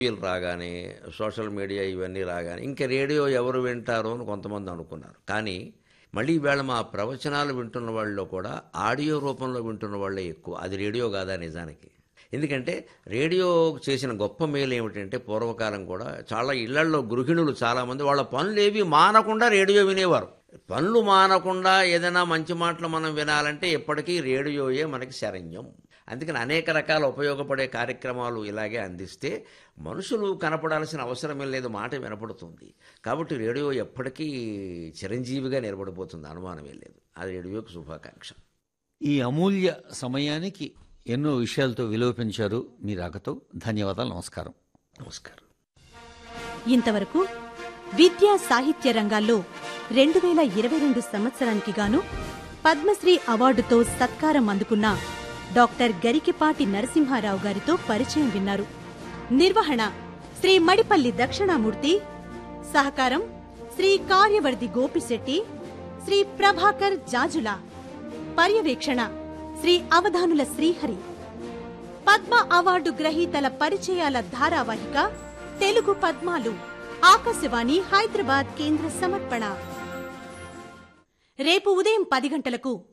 టీవీలు రాగానే social media ఇవన్నీ రాగానే ఇంకా రేడియో ఎవరు వింటారో అని కొంతమంది అనుకున్నారు కానీ మళ్ళీ ఈవేళ మా ప్రవచనాలు వింటున్న వాళ్ళలో కూడా ఆడియో రూపంలో వింటున్న వాళ్ళే ఎక్కువ అది రేడియో కాదా నిజానికి ఎందుకంటే రేడియో చేసిన గొప్ప మేలు ఏమిటంటే పూర్వకాలం కూడా చాలా ఇళ్లలో గృహిణులు చాలామంది వాళ్ళ పనులు ఏవి మానకుండా రేడియో వినేవారు పనులు మానకుండా ఏదైనా మంచి మాటలు మనం వినాలంటే ఎప్పటికీ రేడియోయే మనకి శరణ్యం అందుకని అనేక రకాల ఉపయోగపడే కార్యక్రమాలు ఇలాగే అందిస్తే మనుషులు కనపడాల్సిన అవసరమే లేదు మాట వినపడుతుంది కాబట్టి రేడియో ఎప్పటికీ చిరంజీవిగా నిలబడిపోతుంది అనుమానమే లేదు అది రేడియోకి శుభాకాంక్ష ఈ అమూల్య సమయానికి ఎన్నో విషయాలతో విలువ పెంచారు మీ రాకతో ధన్యవాదాలు నమస్కారం నమస్కారం ఇంతవరకు విద్యా సాహిత్య రంగాల్లో రెండు వేల ఇరవై రెండు సంవత్సరానికి గాను పద్మశ్రీ అవార్డుతో సత్కారం అందుకున్న డాక్టర్ గరికిపాటి నరసింహారావు గారితో పరిచయం విన్నారు నిర్వహణ శ్రీ మడిపల్లి దక్షిణామూర్తి సహకారం శ్రీ కార్యవర్ధి గోపిశెట్టి శ్రీ ప్రభాకర్ జాజుల పర్యవేక్షణ శ్రీ అవధానుల శ్రీహరి పద్మ అవార్డు గ్రహీతల పరిచయాల ధారావాహిక తెలుగు పద్మాలు ఆకాశవాణి హైదరాబాద్ కేంద్ర సమర్పణ రేపు ఉదయం పది గంటలకు